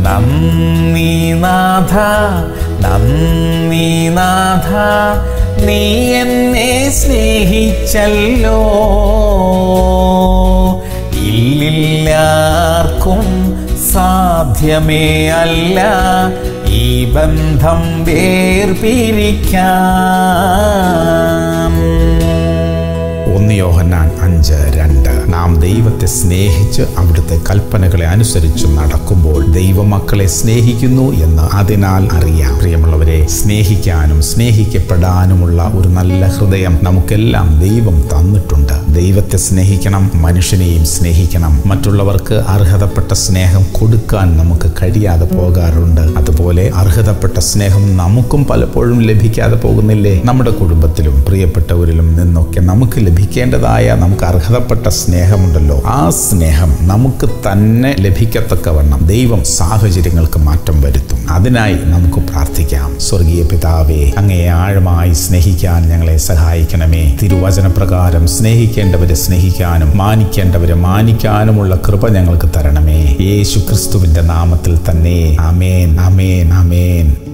നന്ദി നാഥ നന്ദി നാഥ നീ എന്നെ സ്നേഹിച്ചല്ലോ ഇല്ലില്ലാർക്കും സാധ്യമേ അല്ല ഈ ബന്ധം വേർപിരിക്കാം ഒന്ന് യോഹന്നാൻ അഞ്ച് രണ്ട് നാം ദൈവത്തെ സ്നേഹിച്ച് അവിടുത്തെ കൽപ്പനകളെ അനുസരിച്ച് നടക്കുമ്പോൾ ദൈവമക്കളെ സ്നേഹിക്കുന്നു എന്ന് അതിനാൽ അറിയാം പ്രിയമുള്ളവരെ സ്നേഹിക്കാനും സ്നേഹിക്കപ്പെടാനുമുള്ള ഒരു നല്ല ഹൃദയം നമുക്കെല്ലാം ദൈവം തന്നിട്ടുണ്ട് ദൈവത്തെ സ്നേഹിക്കണം മനുഷ്യനെയും സ്നേഹിക്കണം മറ്റുള്ളവർക്ക് അർഹതപ്പെട്ട സ്നേഹം കൊടുക്കാൻ നമുക്ക് കഴിയാതെ പോകാറുണ്ട് അതുപോലെ അർഹതപ്പെട്ട സ്നേഹം നമുക്കും പലപ്പോഴും ലഭിക്കാതെ പോകുന്നില്ലേ നമ്മുടെ കുടുംബത്തിലും പ്രിയപ്പെട്ടവരിലും നിന്നൊക്കെ നമുക്ക് ലഭിക്കേണ്ടതായ നമുക്ക് അർഹതപ്പെട്ട സ്നേഹമുണ്ടല്ലോ ആ സ്നേഹം നമുക്ക് തന്നെ ലഭിക്കത്തക്കവണ്ണം ദൈവം സാഹചര്യങ്ങൾക്ക് മാറ്റം വരുത്തും അതിനായി നമുക്ക് പ്രാർത്ഥിക്കാം സ്വർഗീയ പിതാവേ അങ്ങേ ആഴമായി സ്നേഹിക്കാൻ ഞങ്ങളെ സഹായിക്കണമേ തിരുവചനപ്രകാരം സ്നേഹിക്കേണ്ടവരെ സ്നേഹിക്കാനും മാനിക്കേണ്ടവരെ മാനിക്കാനുമുള്ള കൃപ ഞങ്ങൾക്ക് തരണമേ യേശു ക്രിസ്തുവിന്റെ നാമത്തിൽ തന്നെ അമേൻ അമേൻ അമേൻ